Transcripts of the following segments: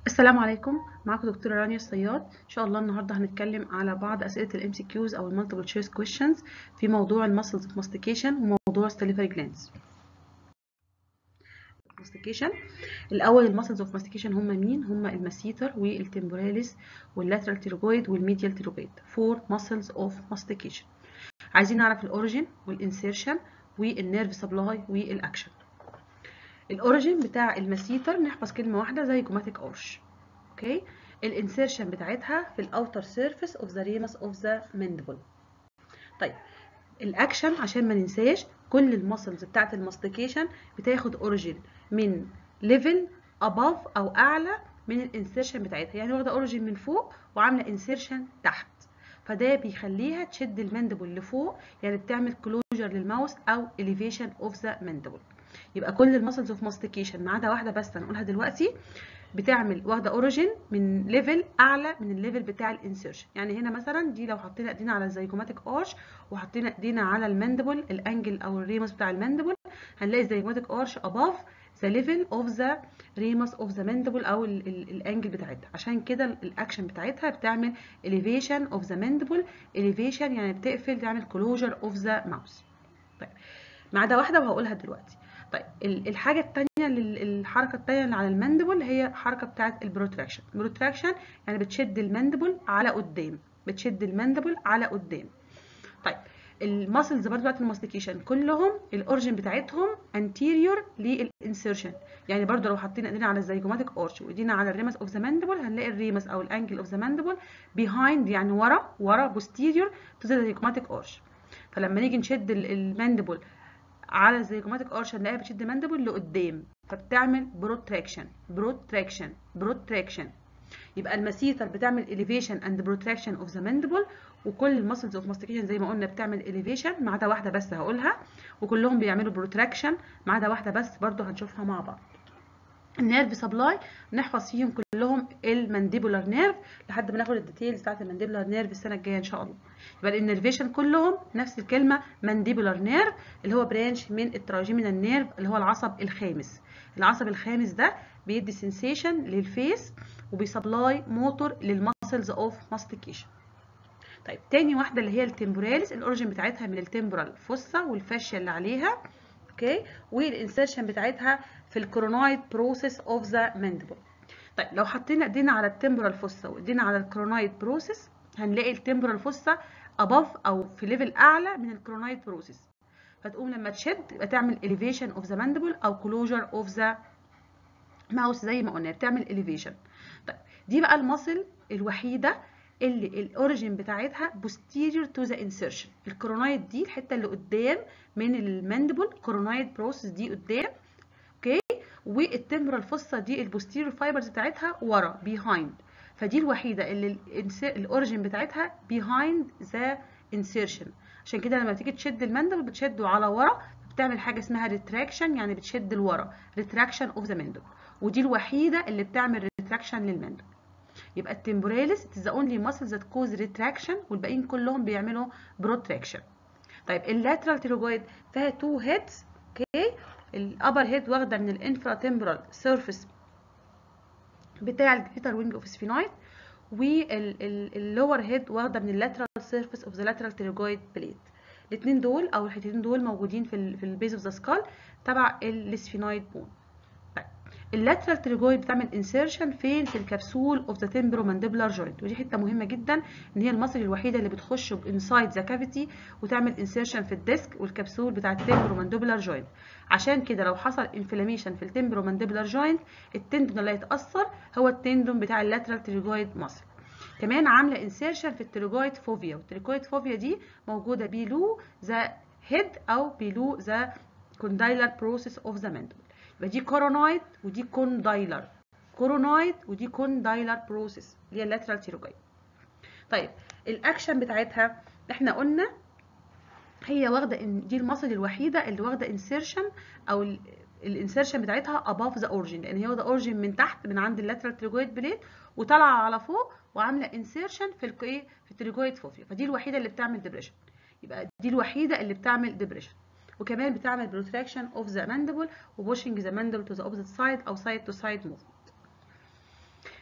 السلام عليكم معاكم دكتورة رانيا الصياد ان شاء الله النهارده هنتكلم على بعض اسئله الام سي كيوز او المالتيبل تشويس كويشنز في موضوع المسلز اوف ماستيكيشن وموضوع ستاليفري جلاندز ماستيكيشن الاول المسلز اوف ماستيكيشن هم مين هم الماسيتر والتمبوراليس واللاترال تيروجويد والميديال تيروجويد فور مسلز اوف ماستيكيشن عايزين نعرف الاوريجين والانسيرشن والنيرف سبلاي والاكشن الاوريجين بتاع الماسيتر نحفظ كلمه واحده زي جوماتيك اورش اوكي الانسيرشن بتاعتها في الاوتر سيرفيس اوف ذا ريمس اوف ذا مانديبل طيب الاكشن عشان ما ننساش كل المسلز بتاعت الماستيكيشن بتاخد اوريجين من ليفل اباف او اعلى من الانسيرشن بتاعتها يعني واخده اوريجين من فوق وعامله انسيرشن تحت فده بيخليها تشد المانديبل لفوق يعني بتعمل كلوجر للماوس او elevation اوف ذا مانديبل يبقى كل المسلز اوف ماستيكيشن ما عدا واحده بس هنقولها دلوقتي بتعمل واخده اوريجين من ليفل اعلى من الليفل بتاع الانسيرشن يعني هنا مثلا دي لو حطينا ايدينا على الزيجوماتيك ارش وحطينا ايدينا على المانديبل الانجل او الريمس بتاع المانديبل هنلاقي الزيجوماتيك ارش اباف ذا ليفل اوف ذا ريمس اوف ذا مانديبل او الانجل بتاعتها عشان كده الاكشن بتاعتها بتعمل elevation اوف ذا مانديبل elevation يعني بتقفل تعمل كلوجر اوف ذا ماوس طيب ما عدا واحده وهقولها دلوقتي طيب الحاجه الثانيه الحركه الثانيه اللي على المانديبل هي حركه بتاعه البروتراكشن البروتراكشن يعني بتشد المانديبل على قدام بتشد المانديبل على قدام طيب الماسلز برضه بتاعت الماستيكيشن كلهم الاورجن بتاعتهم انتيريور للانسيرشن يعني برضه لو حطينا ايدينا على الزيجوماتيك ارش وايدينا على الريمس اوف ذا مانديبل هنلاقي الريمس او الانجل اوف ذا مانديبل بيهايند يعني ورا ورا بوستيريور تو ذا زيجوماتيك ارش فلما نيجي نشد المانديبل على الزيجوماتيك ارش هنلاقيها بتشد مانديبل لقدام فبتعمل بروتراكشن بروتراكشن بروتراكشن يبقى الماسيتر بتعمل elevation and protraction of the mandible وكل المسلز اوف ماستيكيشن زي ما قلنا بتعمل elevation ما عدا واحده بس هقولها وكلهم بيعملوا بروتراكشن ما عدا واحده بس برضو هنشوفها مع بعض النيرف سبلاي نحفظ فيهم كلهم المانديبولار نيرف لحد ما ناخد الديتيلز بتاعت المانديبولار نيرف السنه الجايه ان شاء الله يبقى الانرفيشن كلهم نفس الكلمه مانديبولار نيرف اللي هو برانش من التراجيمينال نيرف اللي هو العصب الخامس العصب الخامس ده بيدي سنسيشن للفيس وبيسبلاي موتور للماسلز اوف ماستيكيشن طيب تاني واحده اللي هي التمبوراليس الاوريجين بتاعتها من التمبورال فوسا والفاشيا اللي عليها اوكي والانسيرشن بتاعتها في الكرونايد بروسيس اوف ذا مانديبل طيب لو حطينا ايدينا على التمبورال فوسا وايدينا على الكرونايد بروسيس هنلاقي التمبورال فوسا اباف او في ليفل اعلى من الكرونايد بروسيس فتقوم لما تشد يبقى تعمل elevation of the mandible او closure of the mouth زي ما قلنا بتعمل elevation طيب دي بقى المصل الوحيده اللي الاوريجين بتاعتها posterior to the insertion الكرونايد دي الحته اللي قدام من المانديبل كرونايد بروسيس دي قدام اوكي والتمبرال فوسا دي البوستيريور فايبرز بتاعتها ورا behind فدي الوحيده اللي الاوريجين بتاعتها behind the insertion عشان كده لما تيجي تشد المانديبل بتشده على ورا بتعمل حاجه اسمها ريتراكشن يعني بتشد لورا ريتراكشن اوف ذا مانديبل ودي الوحيده اللي بتعمل ريتراكشن للمانديبل يبقى التمبوراليس it is the only muscle that cause retraction والباقيين كلهم بيعملوا بروتراكشن طيب اللاترال تيروجويد فيها تو هيدز اوكي الابر هيد واخده من الانفرا تمبرال سيرفيس بتاع الجريتر وينج اوف سفينويد واللور هيد واخده من اللاترال سيرفيس اوف ذا لاترال تيروجويد بليد الاثنين دول او الحتتين دول موجودين في ال في البيز اوف ذا سكال تبع السفينويد بون طيب اللاترال تيروجويد بتعمل انسيرشن فين في الكبسول اوف ذا تمبرومانديبولار جوينت ودي حته مهمه جدا ان هي المصل الوحيده اللي بتخش انسايد ذا كافيتي وتعمل انسيرشن في الديسك والكبسول بتاع التمبرومانديبولار جوينت عشان كده لو حصل انفلاميشن في التمبرومانديبولار جوينت التندون اللي هيتاثر هو التندون بتاع اللاترال تيروجويد مصل كمان عامله انسيرشن في التيروجويد فوفيا والتيروجويد فوفيا دي موجوده بيلو ذا هيد او بيلو ذا كوندايلر بروسيس اوف ذا مانديبل يبقى دي كورونايد ودي كوندايلر كورونايد ودي كوندايلر بروسيس اللي هي اللاترال تيروجويد طيب الاكشن بتاعتها احنا قلنا هي واخده دي المصل الوحيده اللي واخده انسيرشن او الانسيرشن بتاعتها above the origin لان هي واخده اوريجين من تحت من عند اللاترال تيروجويد بليد وطالعه على فوق وعامله انسيرشن في الايه في التيروجويد فوفيا فدي الوحيده اللي بتعمل ديبريشن يبقى دي الوحيده اللي بتعمل ديبريشن وكمان بتعمل بروتراكشن اوف ذا مانديبل وبوشنج ذا مانديبل تو ذا اوبوزيت سايد او سايد تو سايد موفمنت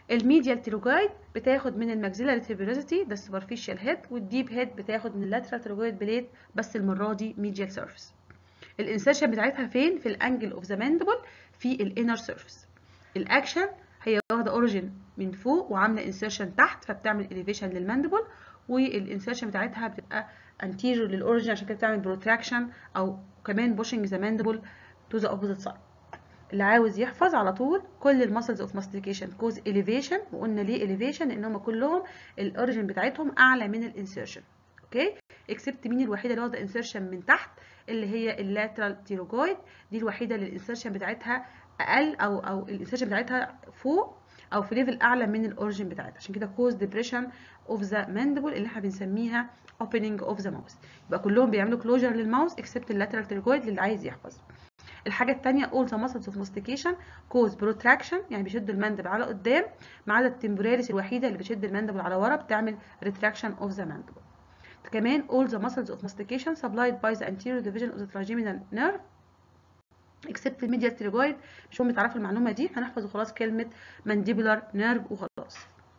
الميديال تيروجايد بتاخد من الماكسيلاري تيبيروزيتي ده السوبرفيشال هيد والديب هيد بتاخد من اللاترال تيروجايد بليت بس المره دي ميديال سيرفيس الانسيرشن بتاعتها فين في الانجل اوف ذا ماندبل في الانر سيرفيس الاكشن هي واخده اوريجين من فوق وعامله انسيرشن تحت فبتعمل اليفيشن للماندبل والانسيرشن بتاعتها بتبقى anterior للاوريجين عشان كده بتعمل بروتراكشن او كمان pushing the mandible to the opposite side اللي عاوز يحفظ على طول كل المسلز اوف ماستيكيشن كوز اليفيشن وقلنا ليه اليفيشن ان هم كلهم الاوريجين بتاعتهم اعلى من الانسيرشن اوكي اكسبت مين الوحيده اللي واخده انسيرشن من تحت اللي هي اللاترال تيروجويد دي الوحيده اللي الانسيرشن بتاعتها اقل او او الانسيرشن بتاعتها فوق او في ليفل اعلى من الاوريجين بتاعتها عشان كده كوز ديبريشن اوف ذا ماندبل اللي احنا بنسميها opening اوف ذا ماوس يبقى كلهم بيعملوا كلوجر للماوس اكسبت اللاترال تيروجويد اللي عايز يحفظ الحاجه الثانيه all the muscles of mastication cause protraction يعني بيشد المندب على قدام ما عدا التمبوراليس الوحيده اللي بتشد المندب على ورا بتعمل retraction of the mandible كمان all the muscles of mastication supplied by the anterior division of the trigeminal nerve except the medial pterygoid مش مهم تعرفوا المعلومه دي هنحفظ خلاص كلمه mandibular nerve وخلاص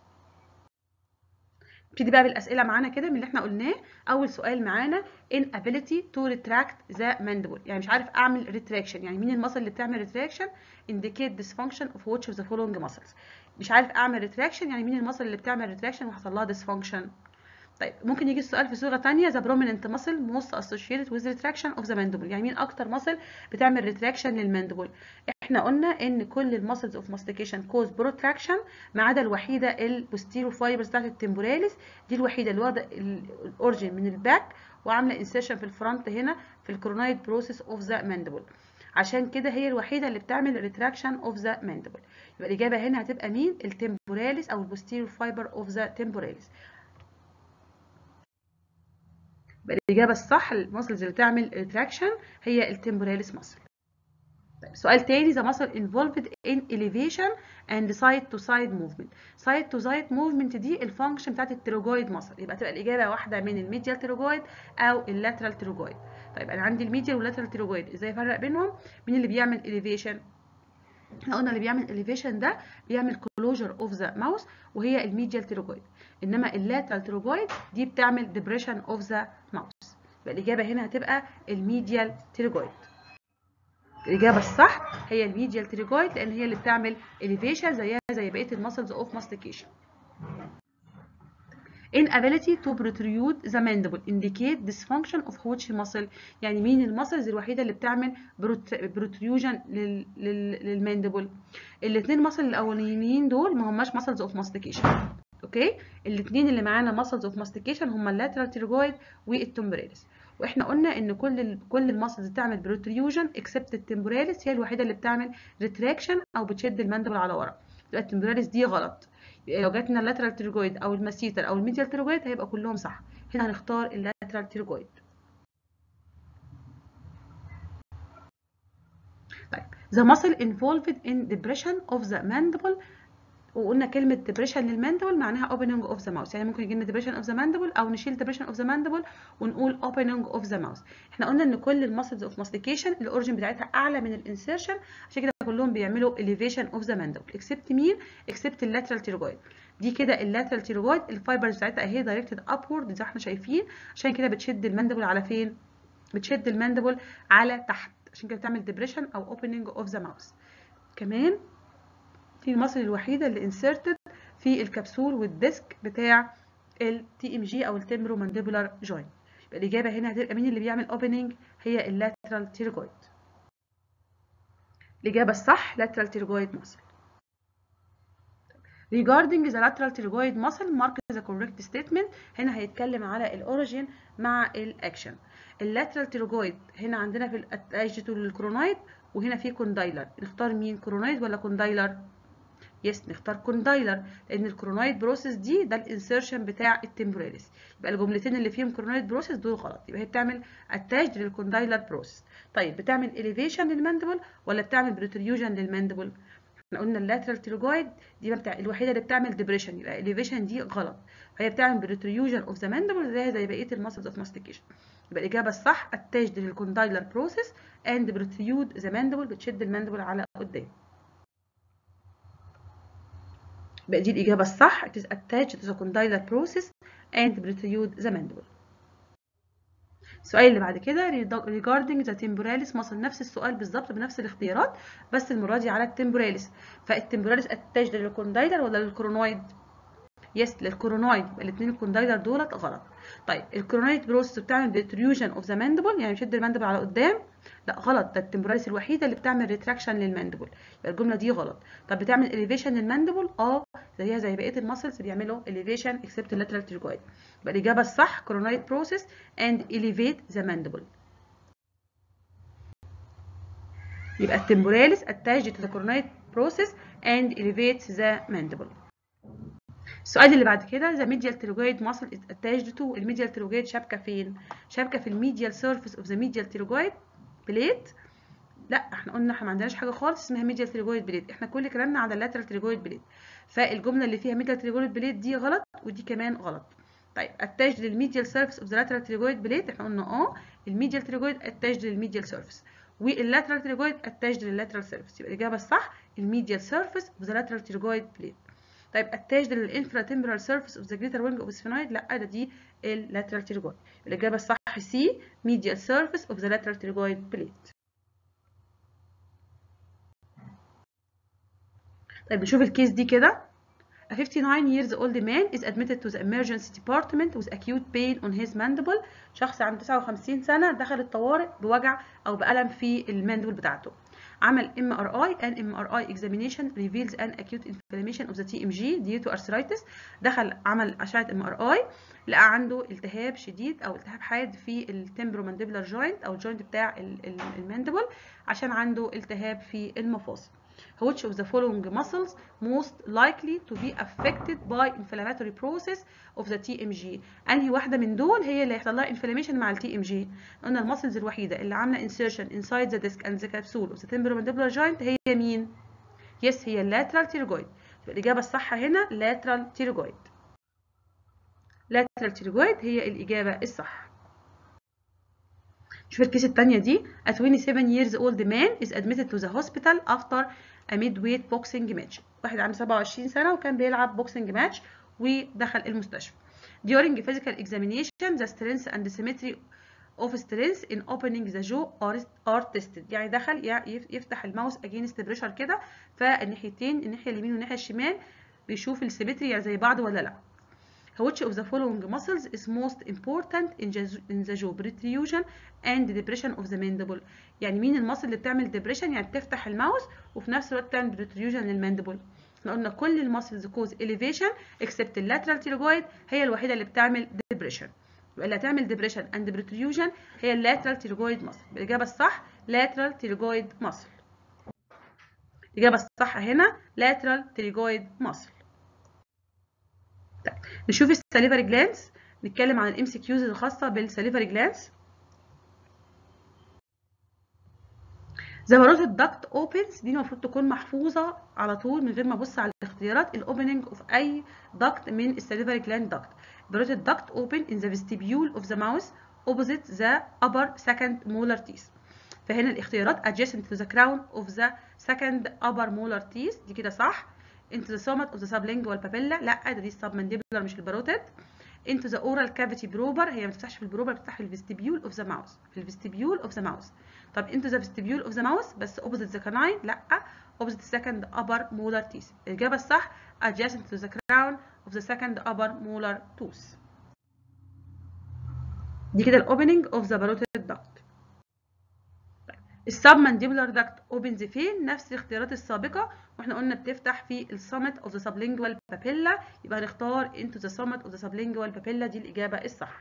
نبتدي بقى بالاسئله معانا كده من اللي احنا قلناه اول سؤال معانا inability to retract the mandible يعني مش عارف اعمل retraction يعني مين المصل اللي بتعمل retraction indicate dysfunction of which of the following muscles مش عارف اعمل retraction يعني مين المصل اللي بتعمل retraction وحصل لها dysfunction طيب ممكن يجي السؤال في صوره ثانيه the prominent muscle most associated with retraction of the mandible يعني مين اكتر مصل بتعمل retraction للماندبل احنا قلنا ان كل المسلز اوف ماستيكيشن كوز بروتراكشن ما عدا الوحيده البوستيرو فايبرز بتاعت التمبوراليس دي الوحيده اللي واخده الاورجن من الباك وعامله انسيرشن في الفرونت هنا في الكرونايد بروسيس اوف ذا ماندبل عشان كده هي الوحيده اللي بتعمل ريتراكشن اوف ذا ماندبل يبقى الاجابه هنا هتبقى مين التمبوراليس او البوستيرو فايبر اوف ذا تمبوراليس يبقى الاجابه الصح المسلز اللي بتعمل ريتراكشن هي التمبوراليس مسل طيب سؤال تاني the muscle involved in elevation and side to side movement side to side movement دي الفانكشن بتاعت التروجويد muscle يبقى تبقى الإجابة واحدة من الميديال تروجويد أو اللاترال تروجويد طيب أنا عندي الميديال واللاترال تروجويد إزاي أفرق بينهم مين اللي بيعمل elevation احنا قلنا اللي بيعمل elevation ده بيعمل closure of the mouse وهي الميديال تروجويد إنما اللاترال تروجويد دي بتعمل depression of the mouse يبقى الإجابة هنا هتبقى الميديال تروجويد الإجابة الصح هي الميديال تريجويد لأن هي اللي بتعمل elevation زيها زي بقية المسلز اوف ماستيكيشن. inability to protrude the mandible indicate dysfunction of which muscle يعني مين المسلز الوحيدة اللي بتعمل protrusion لل... لل... للماندبل الاثنين مسل الأولانيين دول ما هماش مسلز اوف ماستيكيشن اوكي الاثنين اللي معانا مسلز اوف ماستيكيشن هما اللاترال تيروجويد والتمبراليس واحنا قلنا ان كل ال كل المسلز بتعمل بروتريوجن اكسبت التمبوراليس هي الوحيده اللي بتعمل ريتراكشن او بتشد المندبل على ورا يبقى التمبوراليس دي غلط لو جاتنا اللاترال تيروجويد او الماسيتر او الميديال تيروجويد هيبقى كلهم صح هنا هنختار اللاترال تيروجويد طيب the muscle involved in depression of the mandible وقلنا كلمة ديبريشن للماندبل معناها opening of the mouth يعني ممكن يجي لنا ديبريشن اوف ذا ماندبل او نشيل ديبريشن اوف ذا ماندبل ونقول opening of the mouth احنا قلنا ان كل المسلز اوف ماستيكيشن الاوريجن بتاعتها اعلى من الانسيرشن عشان كده كلهم بيعملوا elevation of the mandible اكسبت مين اكسبت اللاترال تيروجويد دي كده اللاترال تيروجويد الفايبرز بتاعتها اهي دايركتد ابورد زي ما احنا شايفين عشان كده بتشد الماندبل على فين بتشد الماندبل على تحت عشان كده بتعمل ديبريشن او opening of the mouth كمان دي المصل الوحيدة اللي انسرتد في الكبسول والديسك بتاع التي ام جي او التمبرو مانديبولار جوينت يبقى الاجابه هنا هتبقى مين اللي بيعمل اوبننج هي اللاترال تيرجويد الاجابه الصح لاترال تيرجويد muscle regarding the lateral pterygoid muscle mark the correct statement هنا هيتكلم على الاوريجين مع الاكشن اللاترال تيروجويد هنا عندنا في الاتاجيتو للكرونايد وهنا في كوندايلر نختار مين كرونايد ولا كوندايلر يس نختار كوندايلر لان الكرونايد بروسيس دي ده الانسيرشن بتاع التمبوراليس يبقى الجملتين اللي فيهم كرونايد بروسيس دول غلط يبقى هي بتعمل اتاج للكوندايلر بروسيس طيب بتعمل اليفيشن للماندبل ولا بتعمل بروتريوجن للماندبل احنا قلنا اللاترال تيروجويد دي بتاع الوحيده اللي بتعمل ديبريشن يبقى اليفيشن دي غلط فهي بتعمل بروتريوجن اوف ذا ماندبل زي زي بقيه المسلز اوف ماستيكيشن يبقى الاجابه الصح اتاج للكوندايلر بروسيس اند بروتريود ذا ماندبل بتشد الماندبل على قدام يبقى دي الإجابة الصح it is attached to the condylar process and protrude the mandible السؤال اللي بعد كده regarding the temporalis muscle نفس السؤال بالظبط بنفس الاختيارات بس المرة دي على التمبوراليس فالتمبوراليس attached للكوندايلر ولا للكورونويد؟ يس للكورونويد يبقى الاثنين الكوندايلر دولت غلط طيب الكورونويد بروسس بتعمل ريتريوجن اوف ذا ماندبل يعني بتشد الماندبل على قدام لا غلط ده التمبوراليس الوحيده اللي بتعمل ريتراكشن للماندبل يبقى الجمله دي غلط طب بتعمل اليفيشن للماندبل اه زيها زي بقيه المسلز بيعملوا اليفيشن اكسبت اللاترال تريجويد يبقى الاجابه الصح كورونويد بروسس اند elevate ذا ماندبل يبقى التمبوراليس attached to the coronoid process and elevates the mandible السؤال اللي بعد كده the medial pterygoid muscle is attached to الميديال pterygoid شابكه فين؟ شابكه في الميديال surface of the medial pterygoid plate لا احنا قلنا احنا ما عندناش حاجه خالص اسمها ميديال pterygoid plate احنا كل كلامنا على اللاترال pterygoid plate فالجمله اللي فيها ميديال pterygoid plate دي غلط ودي كمان غلط طيب attached للميديال surface of the lateral pterygoid plate احنا قلنا اه الميديال pterygoid attached للميديال surface واللاترال pterygoid attached لللاترال surface يبقى الاجابه الصح الميديال surface of the lateral pterygoid plate طيب attached للانفرا temporal surface of the greater wing of sphenoid لا ده دي اللاترال pterygoid الاجابه الصح سي medial surface of the lateral pterygoid plate طيب نشوف الكيس دي كده A 59 years old man is admitted to the emergency department with acute pain on his mandible. شخص عنده 59 سنة دخل الطوارئ بوجع أو بألم في الماندبل بتاعته. عمل MRI and MRI examination reveals an acute inflammation of the TMG due to arthritis. دخل عمل أشعة MRI لقى عنده التهاب شديد أو التهاب حاد في التمبرومانديبولار جوينت أو الجوينت بتاع الماندبل عشان عنده التهاب في المفاصل. which of the following muscles most likely to be affected by inflammatory process of the TMG انهي واحده من دول هي اللي هيحصل لها inflammation مع ال TMG قلنا المسلز الوحيده اللي عامله insertion inside the disc and the capsule of the temporomandibular joint هي مين يس هي lateral pterygoid الاجابه الصح هنا lateral pterygoid lateral pterygoid هي الاجابه الصح شوف الكيس الثانيه دي a 27 years old man is admitted to the hospital after a midweight boxing match واحد عنده 27 سنه وكان بيلعب بوكسنج ماتش ودخل المستشفى during physical examination the strength and symmetry of strength in opening the jaw are, are tested يعني دخل يفتح الماوس against pressure كده فالناحيتين الناحيه اليمين والناحيه الشمال بيشوف السيمتري يعني زي بعض ولا لا which of the following muscles is most important in, in the jaw protrusion and depression of the mandible يعني مين المصل اللي بتعمل depression يعني بتفتح الماوس وفي نفس الوقت بتعمل protrusion للماندبل احنا قلنا كل المسلز cause elevation except اللاترال pterygoid هي الوحيده اللي بتعمل depression يبقى اللي هتعمل depression and protrusion هي اللاترال pterygoid muscle الاجابه الصح lateral pterygoid muscle الاجابه الصح هنا lateral pterygoid muscle طيب نشوف الساليفري جلانس نتكلم عن الام سي كيوز الخاصه بالساليفري جلانس زبرات الدكت اوبنز دي المفروض تكون محفوظه على طول من غير ما ابص على الاختيارات الاوبننج اوف اي دكت من الساليفري جلاند دكت زبرات الدكت اوبن in the vestibule of the mouth opposite the upper second molar teeth فهنا الاختيارات adjacent to the crown of the second upper molar teeth دي كده صح into the summit of the sublingual papilla لا ده دي submandibular مش الباروتيد into the oral cavity proper هي ما بتفتحش في البروبر بتفتح في الفيستيبيول اوف ذا ماوس في الفيستيبيول اوف ذا ماوس طب into the vestibule of the mouth بس opposite the canine لا opposite the second upper molar teeth الإجابة الصح adjacent to the crown of the second upper molar tooth دي كده الاوبننج اوف ذا parotid duct السبمانديبولار داكت اوبنز فين نفس الاختيارات السابقه واحنا قلنا بتفتح في السمت اوف ذا سبلينجوال بابيلا يبقى هنختار into the summit of the sublingual papilla دي الاجابه الصح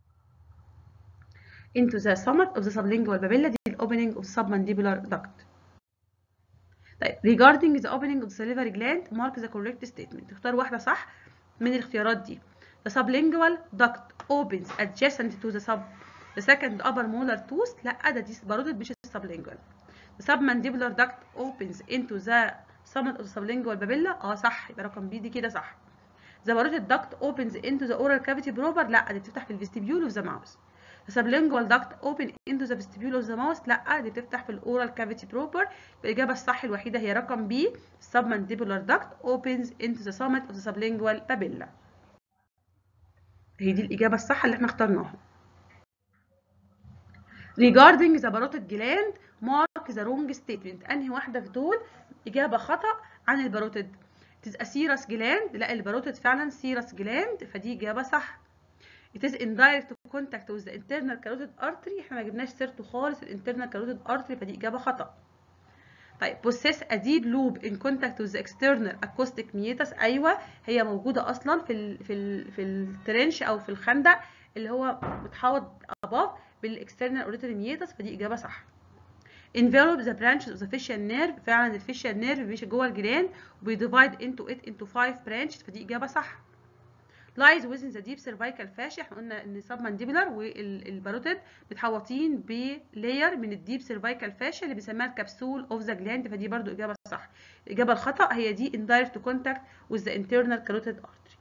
into the summit of the sublingual papilla دي الاوبننج اوف submandibular duct طيب regarding the opening of the salivary gland mark the correct statement تختار واحده صح من الاختيارات دي the sublingual duct opens adjacent to the sub the second upper molar tooth لا ده دي باروتد مش sublingual the submandibular duct opens into the summit of the sublingual papilla اه صح يبقى رقم بي دي كده صح the parotid duct opens into the oral cavity proper لا دي بتفتح في الفيستيبيول of the mouth sublingual duct open into the vestibule of the mouth لا دي بتفتح في الاورال كافيتي بروبر الاجابه الصح الوحيده هي رقم بي submandibular duct opens into the summit of the sublingual papilla هي دي الاجابه الصح اللي احنا اخترناها regarding the parotid gland mark the wrong statement انهي واحده في دول اجابه خطا عن الباروتيد it is a serous gland لا الباروتيد فعلا serous gland فدي اجابه صح it is in direct contact with the internal carotid artery احنا ما جبناش سيرته خالص الانترنال carotid artery فدي اجابه خطا طيب possess a deep loop in contact with the external acoustic meatus ايوه هي موجوده اصلا في ال في ال في الترنش او في الخندق اللي هو متحوط above بالاكسترنال اوريتري ميتس فدي اجابه صح envelop the branches of the facial nerve فعلا الفيشال نيرف بيمشي جوه الجيران وبيديفايد into it into five branches فدي اجابه صح lies within the deep cervical fascia احنا قلنا ان submandibular والباروتيد متحوطين بلاير من الديب cervical fascia اللي بنسميها الكبسول اوف ذا جلاند فدي برضو اجابه صح الاجابه الخطا هي دي in direct contact with the internal carotid artery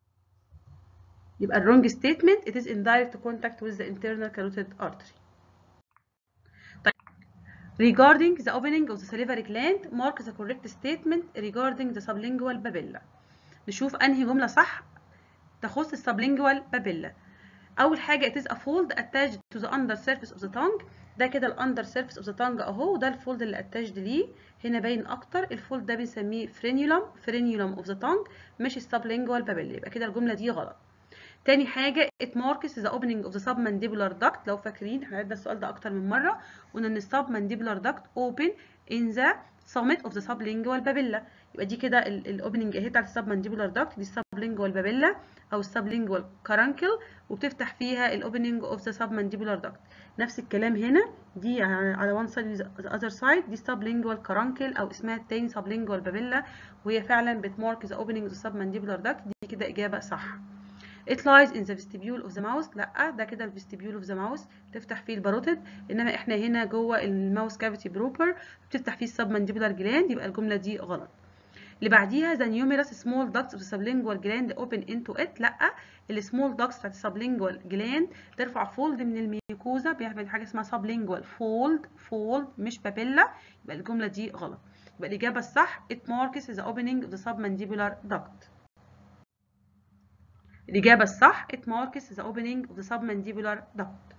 يبقى الرونج statement it is in direct contact with the internal carotid artery طيب regarding the opening of the salivary gland mark the correct statement regarding the sublingual papilla نشوف انهي جمله صح تخص السبلينجوال بابيلا اول حاجه it is a fold attached to the under surface of the tongue ده كده الاندر سيرفيس اوف ذا تانج اهو ده الفولد اللي اتاجد ليه هنا باين اكتر الفولد ده بنسميه فرينيولم فرينيولم اوف ذا تانج مش السبلينجوال بابيلا يبقى كده الجمله دي غلط تاني حاجه it marks the opening of the submandibular duct لو فاكرين احنا عدنا السؤال ده اكتر من مره قلنا ان السبمانديبولار duct open in the summit of the sublingual papilla يبقى دي كده الاوبننج اهي بتاعت السبمانديبولار duct دي السبلينجوال بابيلا او السبلينجوال كارانكل وبتفتح فيها الاوبننج اوف ذا submandibular duct نفس الكلام هنا دي على one side the other side دي sublingual كارانكل او اسمها التاني sublingual بابيلا وهي فعلا بتمارك the opening of the submandibular duct دي كده اجابه صح It lies in the vestibule of the mouth لا ده كده الفيستيبيول of the mouth بتفتح فيه الباروتيد انما احنا هنا جوه الماوس كافيتي بروبر بتفتح فيه السبمانديبولار جلاند يبقى الجمله دي غلط اللي بعديها the numerous small ducts of the sublingual gland open into it لا السمول ducts بتاعت السبلينجوال جلاند ترفع فولد من الميوكوزا بيعمل حاجه اسمها sublingual fold fold مش بابيلا يبقى الجمله دي غلط يبقى الاجابه الصح it marks the opening of the submandibular duct الإجابة الصح it marks the opening of the submandibular duct.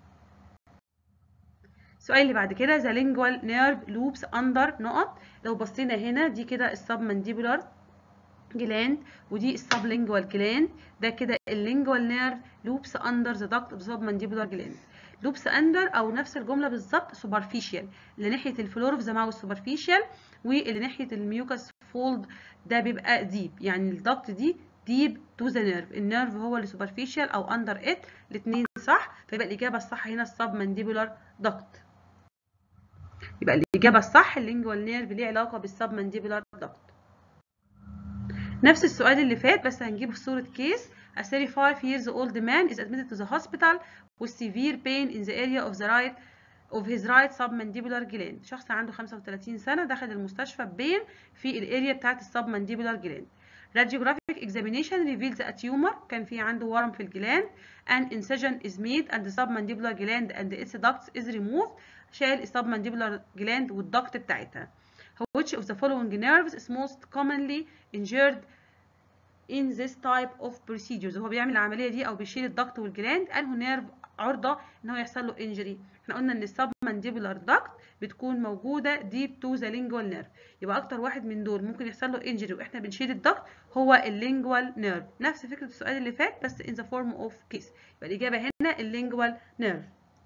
السؤال اللي بعد كده the lingual nerve loops under نقط لو بصينا هنا دي كده السبمانديبولار جلاند ودي السبلينجوال جلاند ده كده اللينجوال نيرف لوبس اندر ذا duct of the submandibular gland لوبس اندر او نفس الجمله بالظبط superficial اللي ناحيه الفلور اوف ذا ماوس superficial واللي ناحيه الميوكس فولد ده بيبقى ديب يعني الضغط دي deep to the nerve النيرف هو اللي superficial او under it الاثنين صح فيبقى الاجابه الصح هنا السبمانديبولار duct يبقى الاجابه الصح اللينجوال نيرف ليه علاقه بالسبمانديبولار duct نفس السؤال اللي فات بس هنجيبه في صوره كيس A 35 years old man is admitted to the hospital with severe pain in the area of the right of his right submandibular gland شخص عنده 35 سنه دخل المستشفى بين في الاريا بتاعت السبمانديبولار جلاند radiographic examination reveals a tumor كان في عنده ورم في الجلاند an incision is made and the submandibular gland and its ducts is removed شال السبمانديبولار جلاند والضغط بتاعتها which of the following nerves is most commonly injured in this type of procedures هو بيعمل العمليه دي او بيشيل الضغط والجلاند انه نيرف عرضه ان هو يحصل له انجري احنا قلنا ان السبمانديبولار داكت بتكون موجوده ديب تو ذا لينجوال نيرف يبقى اكتر واحد من دول ممكن يحصل له انجري واحنا بنشيل الضغط هو اللينجوال نيرف نفس فكره السؤال اللي فات بس in the form of case يبقى الاجابه هنا اللينجوال نيرف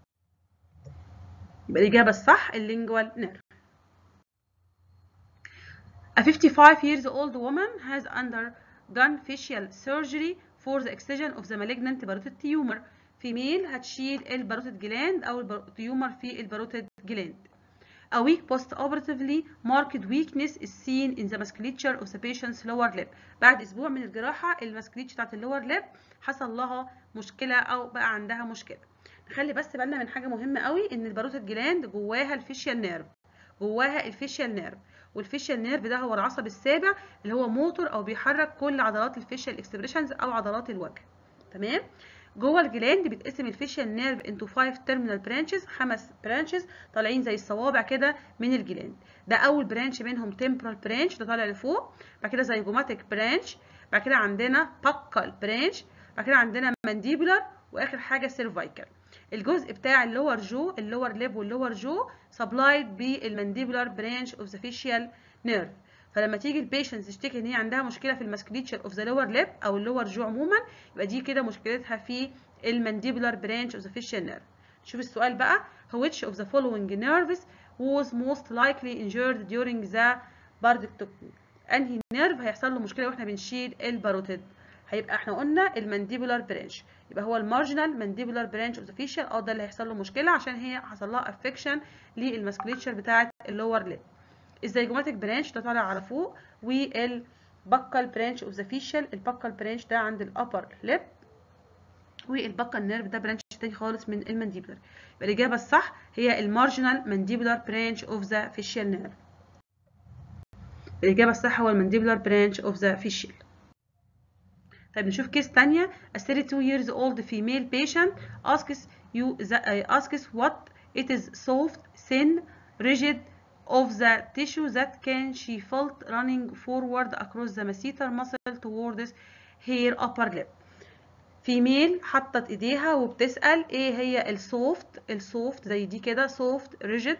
يبقى الاجابه الصح اللينجوال نيرف A 55 years old woman has undergone facial surgery for the excision of the malignant parotid tumor. فيميل هتشيل الباروتيد جلاند او التيومر في الباروتيد جلاند. A week post-operatively marked weakness is seen in the musculature of the patient's lower lip. بعد اسبوع من الجراحه المسكليتش بتاعت اللور ليب حصل لها مشكله او بقى عندها مشكله. نخلي بس بالنا من حاجه مهمه قوي ان الباروتيد جلاند جواها الفيشيال نيرف. جواها الفيشيال نيرف. والفيشيال نيرف ده هو العصب السابع اللي هو موتور او بيحرك كل عضلات الفيشيال اكسبريشنز او عضلات الوجه. تمام؟ جوه الجلاند بيتقسم الفيشيال نيرف انتو 5 تيرمينال برانشز خمس برانشز طالعين زي الصوابع كده من الجلاند ده اول برانش منهم تمبرال برانش ده طالع لفوق بعد كده زيجوماتيك برانش بعد كده عندنا باكال برانش بعد كده عندنا مانديبولار واخر حاجه سيرفايكال الجزء بتاع اللور جو اللور ليب واللور جو سبلايد بالمانديبولار برانش اوف ذا فيشيال نيرف فلما تيجي البيشنت تشتكي ان هي عندها مشكله في الماسكليتشر اوف ذا لور ليب او اللور جو عموما يبقى دي كده مشكلتها في المانديبولار برانش اوف ذا فيشيال نيرف شوف السؤال بقى which of the following nerves was most likely injured during the bardectomy انهي نيرف هيحصل له مشكله واحنا بنشيل الباروتيد هيبقى احنا قلنا المانديبولار برانش يبقى هو المارجنال مانديبولار برانش اوف ذا فيشيال اه ده اللي هيحصل له مشكله عشان هي حصل لها افكشن للماسكليتشر بتاعه اللور ليب الزيجوماتيك برانش ده طالع على فوق والبكال برانش اوف ذا فيشيال البكال برانش ده عند الابر ليب والبكال نيرف ده برانش تاني خالص من المانديبولار يبقى الاجابه الصح هي المارجنال مانديبولار برانش اوف ذا فيشيال نيرف الاجابه الصح هو المانديبولار برانش اوف ذا فيشيال طيب نشوف كيس تانية a 32 years old female patient asks you the, uh, asks what it is soft thin rigid of the tissue that can she felt running forward across the masseter muscle towards her upper lip فيميل حطت ايديها وبتسأل ايه هي السوفت السوفت زي دي كده سوفت ريجيد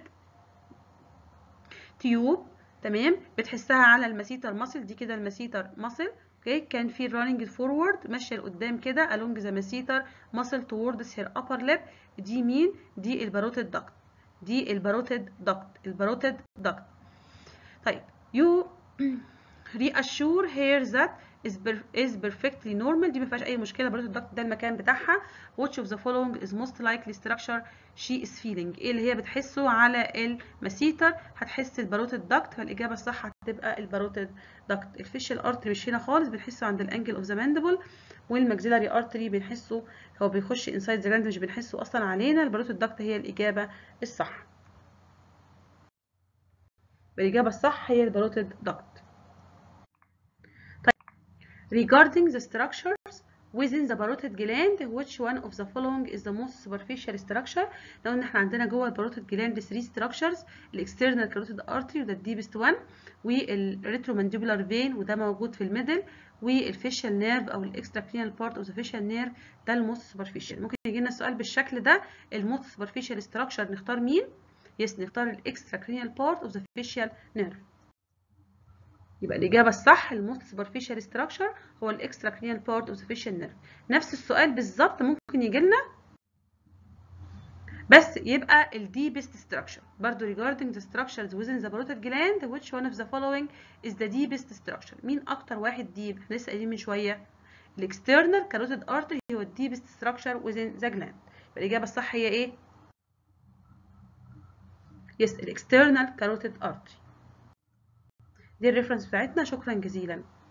تيوب تمام بتحسها على المسيتر ماسل دي كده المسيتر ماسل اوكي كان في راننج فورورد ماشيه لقدام كده along the masseter muscle towards her upper lip دي مين دي الباروتيد داكت دي الباروتيد داكت الباروتيد داكت طيب you reassure her that is, is perfectly normal دي ما فيهاش اي مشكله الباروتيد داكت ده المكان بتاعها which of the following is most likely structure she is feeling ايه اللي هي بتحسه على المسيتر هتحس الباروتيد داكت فالاجابه الصح هتبقى الباروتيد داكت الفيشل ارتري مش هنا خالص بنحسه عند الانجل اوف ذا ماندبل والماكسيلاري ارتري بنحسه هو بيخش انسايد ذا جلاند مش بنحسه اصلا علينا الباروتيد داكت هي الاجابه الصح الاجابه الصح هي الباروتيد داكت طيب regarding the structures within the parotid gland which one of the following is the most superficial structure لو ان احنا عندنا جوه الباروتيد جلاند 3 structures الاكسترنال كاروتيد ارتري وده الديبست one والريترومانديبولار فين وده موجود في الميدل والفيشال نيرف او الاكسترا كرينيال بارت اوف ذا فيشال نيرف ده الموست سوبرفيشال ممكن يجي لنا السؤال بالشكل ده الموست سوبرفيشال ستراكشر نختار مين يس نختار الاكسترا كرينيال بارت اوف ذا فيشال نيرف يبقى الإجابة الصح الموست سوبرفيشال ستراكشر هو الإكسترا كرينيال بارت أوف ذا فيشال نيرف نفس السؤال بالظبط ممكن يجي لنا بس يبقى الديبست ستراكشر برضو regarding the structures within the parotid gland which one of the following is the deepest structure مين أكتر واحد ديب احنا لسه قايلين من شوية الاكسترنال كاروتيد ارتري هو الديبست structure within the gland يبقى الإجابة الصح هي إيه؟ يس الاكسترنال كاروتيد ارتري دي الريفرنس بتاعتنا شكرا جزيلا